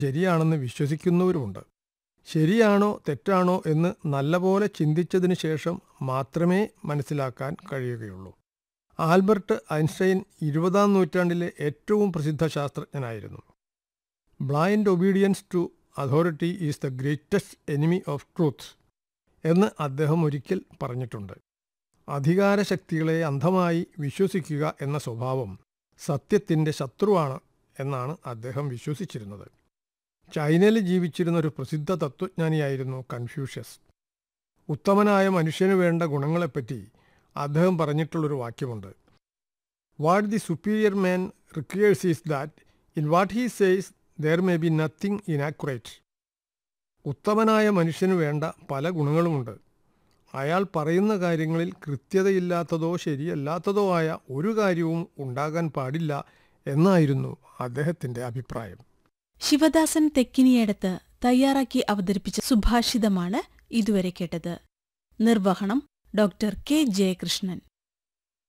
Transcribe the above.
ശരിയാണെന്ന് വിശ്വസിക്കുന്നവരുമുണ്ട് ശരിയാണോ തെറ്റാണോ എന്ന് നല്ലപോലെ ചിന്തിച്ചതിനു ശേഷം മാത്രമേ മനസ്സിലാക്കാൻ കഴിയുകയുള്ളൂ ആൽബർട്ട് ഐൻസ്റ്റൈൻ ഇരുപതാം നൂറ്റാണ്ടിലെ ഏറ്റവും പ്രസിദ്ധ ശാസ്ത്രജ്ഞനായിരുന്നു blind obedience to authority is the greatest enemy of truth എന്ന് അദ്ദേഹം ഒരിക്കൽ പറഞ്ഞിട്ടുണ്ട് അധികാരശക്തികളെ അന്ധമായി വിശ്വസിക്കുക എന്ന സ്വഭാവം സത്യത്തിൻ്റെ ശത്രുവാണ് എന്നാണ് അദ്ദേഹം വിശ്വസിച്ചിരുന്നത് ചൈനയിൽ ജീവിച്ചിരുന്ന ഒരു പ്രസിദ്ധ തത്വജ്ഞാനിയായിരുന്നു കൺഫ്യൂഷ്യസ് ഉത്തമനായ മനുഷ്യനു വേണ്ട ഗുണങ്ങളെപ്പറ്റി അദ്ദേഹം പറഞ്ഞിട്ടുള്ളൊരു വാക്യമുണ്ട് what the superior man requires is that in what he says there may be nothing inaccurate ഉത്തമനായ മനുഷ്യനു വേണ്ട പല ഗുണങ്ങളുമുണ്ട് അയാൾ പറയുന്ന കാര്യങ്ങളിൽ കൃത്യതയില്ലാത്തതോ ശരിയല്ലാത്തതോ ആയ ഒരു കാര്യവും ഉണ്ടാകാൻ പാടില്ല എന്നായിരുന്നു അദ്ദേഹത്തിൻ്റെ അഭിപ്രായം ശിവദാസൻ തെക്കിനിയടത്ത് തയ്യാറാക്കി അവതരിപ്പിച്ച സുഭാഷിതമാണ് ഇതുവരെ കേട്ടത് നിർവഹണം ഡോക്ടർ കെ ജയകൃഷ്ണൻ